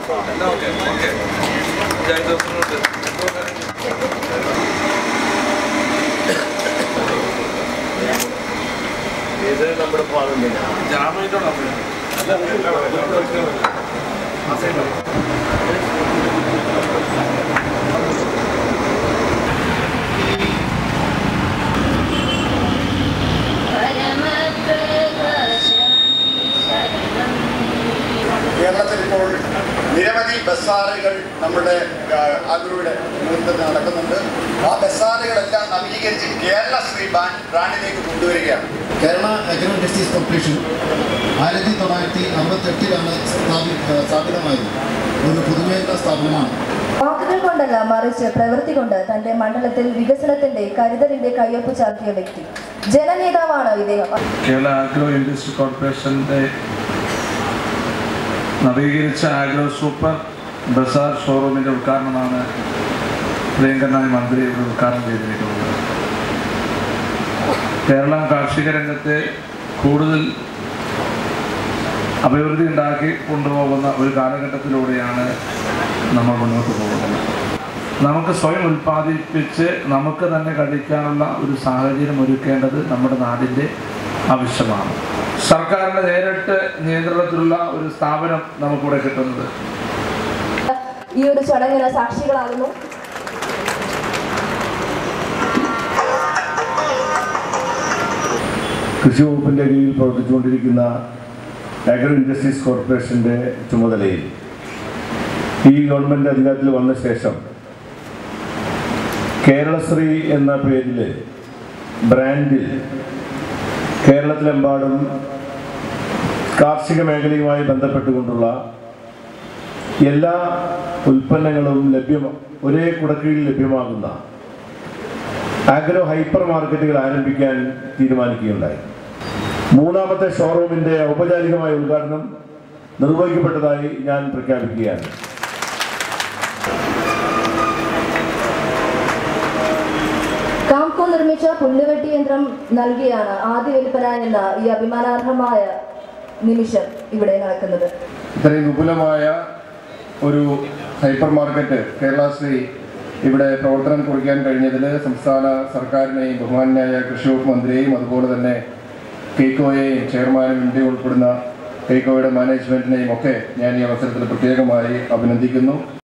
എല്ലാം okay okay അഞ്ചാറ് ദിവസം കൊണ്ട് ഇത് നമ്മുടെ പാടുന്നില്ല ജാമായിട്ടാണോ കേരളത്തിൽ ഇപ്പോൾ നിരവധി ബസ്സാറുകൾ നമ്മുടെ ആഗ്രയുടെ നേതൃത്വത്തിൽ നടക്കുന്നുണ്ട് ആ ബസ്സാറുകളെല്ലാം നവീകരിച്ച് കേരളശ്രീ ബാൻ- ബ്രാൻഡിലേക്ക് കൊണ്ടുവരികയാണ് കേരള അഗ്രോ ഇൻഡസ്ട്രീസ് കോർപ്പറേഷൻ ആയിരത്തി തൊള്ളായിരത്തി അറുപത്തെട്ടിലാണ് സ്ഥാപി സ്ഥാപിതമായത് ഒരു പൊതുമേഖലാ സ്ഥാപനമാണ് വാക്കുകൾ കൊണ്ടല്ല മറിച്ച് പ്രവൃത്തി കൊണ്ട് തന്റെ മണ്ഡലത്തിൽ വികസനത്തിന്റെ കരുതലിന്റെ കയ്യൊപ്പ് ചാർത്തിയ വ്യക്തി ജനനേതാവാണ് ഇദ്ദേഹം കേരള ആഗ്രോ ഇൻഡസ്ട്രി കോർപ്പറേഷൻ്റെ നവീകരിച്ച ആഗ്രോ സൂപ്പർ ബസാർ ഷോറൂമിൻ്റെ ഉദ്ഘാടനമാണ് പ്രിയങ്കരനായ മന്ത്രി ഇവിടെ ഉദ്ഘാടനം ചെയ്തിരിക്കുന്നത് കേരളം കാർഷിക രംഗത്തെ കൂടുതൽ അഭിവൃദ്ധി ഉണ്ടാക്കി കൊണ്ടുപോകുന്ന ഒരു കാലഘട്ടത്തിലൂടെയാണ് നമ്മൾ മുന്നോട്ട് പോകുന്നത് നമുക്ക് സ്വയം ഉൽപ്പാദിപ്പിച്ച് നമുക്ക് തന്നെ കഴിക്കാനുള്ള ഒരു സാഹചര്യം ഒരുക്കേണ്ടത് നമ്മുടെ നാടിൻ്റെ ആവശ്യമാണ് സർക്കാരിൻ്റെ നേരിട്ട് നിയന്ത്രണത്തിലുള്ള ഒരു സ്ഥാപനം നമുക്കിവിടെ കിട്ടുന്നത് ഈ ഒരു ചടങ്ങിന് സാക്ഷികളാകുന്നു കൃഷി വകുപ്പിൻ്റെ കീഴിൽ പ്രവർത്തിച്ചുകൊണ്ടിരിക്കുന്ന അഗ്രോ ഇൻഡസ്ട്രീസ് കോർപ്പറേഷൻ്റെ ചുമതലയിൽ ഈ ഗവൺമെൻറ് അധികാരത്തിൽ വന്ന ശേഷം കേരളശ്രീ എന്ന പേരിൽ ബ്രാൻഡിൽ കേരളത്തിലെമ്പാടും കാർഷിക മേഖലയുമായി ബന്ധപ്പെട്ടുകൊണ്ടുള്ള എല്ലാ ഉൽപ്പന്നങ്ങളും ലഭ്യം ഒരേ കുടക്കീഴിൽ ലഭ്യമാകുന്ന ആഗ്രോ ഹൈപ്പർ മാർക്കറ്റുകൾ ആരംഭിക്കാൻ തീരുമാനിക്കുകയുണ്ടായി മൂന്നാമത്തെ ഷോറൂമിന്റെ ഔപചാരികമായ ഉദ്ഘാടനം നിർവഹിക്കപ്പെട്ടതായി ഞാൻ പ്രഖ്യാപിക്കുകയാണ് കാംകോ നിർമ്മിച്ച പുല്ലുവെട്ടി യന്ത്രം നൽകിയാണ് ആദ്യ വിൽപ്പന എന്ന ഈ അഭിമാനാർഹമായ നിമിഷം ഇവിടെ നടക്കുന്നത് ഇത്രയും വിപുലമായ ഒരു ഹൈപ്പർ മാർക്കറ്റ് കേരളശ്രീ ഇവിടെ പ്രവർത്തനം കുറിക്കാൻ കഴിഞ്ഞതിൽ സംസ്ഥാന സർക്കാരിനെയും ബഹുമാനായ കൃഷി വകുപ്പ് മന്ത്രിയെയും അതുപോലെ തന്നെ കെയ്ക്കോയെയും ചെയർമാനും ഇന്ത്യ ഉൾപ്പെടുന്ന കെയ്ക്കോയുടെ മാനേജ്മെന്റിനെയും ഒക്കെ ഞാൻ ഈ അവസരത്തിൽ പ്രത്യേകമായി അഭിനന്ദിക്കുന്നു